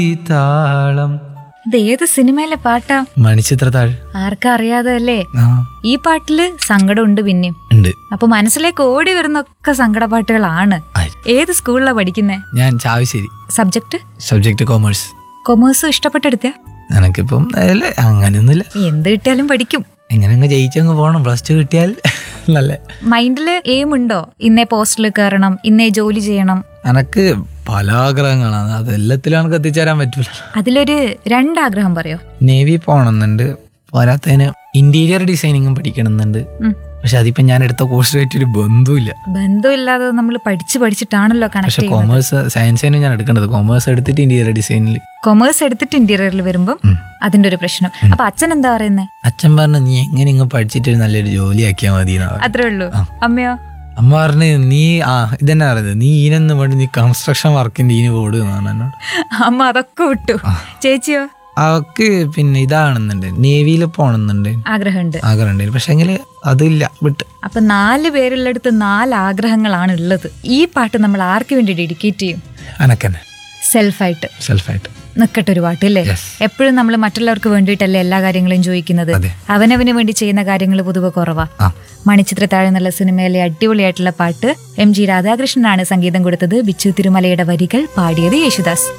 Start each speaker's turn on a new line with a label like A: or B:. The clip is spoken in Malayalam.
A: ഈ താളം
B: ഇത് ഏത് സിനിമയിലെ പാട്ടാ
A: മണിച്ചിത്രത്താഴ്
B: ആർക്കാ അറിയാതെ അല്ലേ
A: ആ
B: ഈ പാട്ടില് സങ്കടമുണ്ട് പിന്നെയും
A: ഉണ്ട്
B: അപ്പൊ മനസ്സിലേക്ക് ഓടി വരുന്നൊക്കെ സങ്കട പാട്ടുകളാണ്
A: ആയി.
B: ഏത് സ്കൂളിലാ പഠിക്കുന്നേ
A: ഞാൻ ചാവശ്ശേരി
B: സബ്ജക്ട്
A: സബ്ജക്ട് കോമേഴ്സ്
B: കൊമേഴ്സും ഇഷ്ടപ്പെട്ടെടുത്ത
A: എനക്കിപ്പം അല്ല അങ്ങനെയൊന്നുമില്ല
B: എന്ത് കിട്ടിയാലും പഠിക്കും
A: എങ്ങനെ അങ്ങ് ജയിച്ചങ്ങ് പോകണം പ്ലസ് ടു കിട്ടിയാൽ നല്ല
B: മൈൻഡില് എയിം ഉണ്ടോ ഇന്നേ പോസ്റ്റിൽ കയറണം ഇന്നേ ജോലി ചെയ്യണം
A: എനക്ക് പല ആഗ്രഹങ്ങളാണ് അതെല്ലാത്തിലും എനിക്ക് എത്തിച്ചേരാൻ പറ്റൂല
B: അതിലൊരു രണ്ടാഗ്രഹം പറയോ
A: നേവി പോകണമെന്നുണ്ട് പോരാത്തതിന് ഇന്റീരിയർ ഡിസൈനിങ്ങും പഠിക്കണമെന്നുണ്ട്
B: ഉം.
A: പക്ഷെ അതിപ്പോ ഞാൻ എടുത്ത കോഴ്സുമായിട്ട് ഒരു ബന്ധവുമില്ല
B: ബന്ധമില്ലാതെ നമ്മൾ പഠിച്ചു പഠിച്ചിട്ടാണല്ലോ കണക്ട്
A: പക്ഷെ
B: ചെയ്യുന്നത്
A: കോമേഴ്സ് സയൻസ് ഞാൻ എടുക്കേണ്ടത് കോമേഴ്സ് എടുത്തിട്ട് ഇന്റീരിയർ ഡിസൈനിൽ
B: കൊമേഴ്സ് എടുത്തിട്ട് ഇന്റീരിയറിൽ വരുമ്പം അതിന്റെ ഒരു പ്രശ്നം അപ്പൊ അച്ഛൻ എന്താ പറയുന്നേ
A: അച്ഛൻ പറഞ്ഞു നീ എങ്ങനെ ഇങ്ങ് പഠിച്ചിട്ട് ഒരു നല്ലൊരു ജോലി ആക്കിയാൽ മതി എന്നാ പറഞ്ഞത്.
B: അത്രേ ഉള്ളൂ അമ്മയോ
A: അമ്മ പറഞ്ഞു നീ ആ ഇതന്നെ പറയുന്നത് നീ ഈനൊന്നും വേണ്ടി നീ കൺസ്ട്രക്ഷൻ വർക്കിന്റെ ഈന് പോട് എന്നാണ് എന്നോട്
B: അമ്മ അതൊക്കെ വിട്ടു ചേച്ചിയോ
A: അവക്ക് പിന്നെ ഇതാണെന്നുണ്ട് നേവിയിൽ പോകണമെന്നുണ്ട്
B: ആഗ്രഹമുണ്ട്
A: ആഗ്രഹമുണ്ടായിരുന്നു പക്ഷെ എങ്കിൽ അതില്ല വിട്ട്
B: അപ്പൊ നാല് പേരുള്ളടുത്ത് നാല് ആഗ്രഹങ്ങളാണ് ഉള്ളത് ഈ പാട്ട് നമ്മൾ ആർക്ക് വേണ്ടി ഡെഡിക്കേറ്റ് ചെയ്യും
A: അനക്കന്നെ
B: സെൽഫായിട്ട്
A: സെൽഫായിട്ട്
B: നിക്കട്ടെ ഒരു പാട്ട് അല്ലേ
A: Yes.
B: എപ്പോഴും നമ്മൾ മറ്റുള്ളവർക്ക് വേണ്ടിയിട്ടല്ലേ എല്ലാ കാര്യങ്ങളും ചോദിക്കുന്നത്
A: അതെ.
B: അവനവന് വേണ്ടി ചെയ്യുന്ന കാര്യങ്ങൾ പൊതുവെ കുറവാ
A: ആ
B: മണിച്ചിത്രത്താഴ് എന്നുള്ള സിനിമയിലെ അടിപൊളിയായിട്ടുള്ള പാട്ട് എം ജി രാധാകൃഷ്ണനാണ് സംഗീതം കൊടുത്തത് ബിച്ചു തിരുമലയുടെ വരികൾ പാടിയത് യേശുദാസ്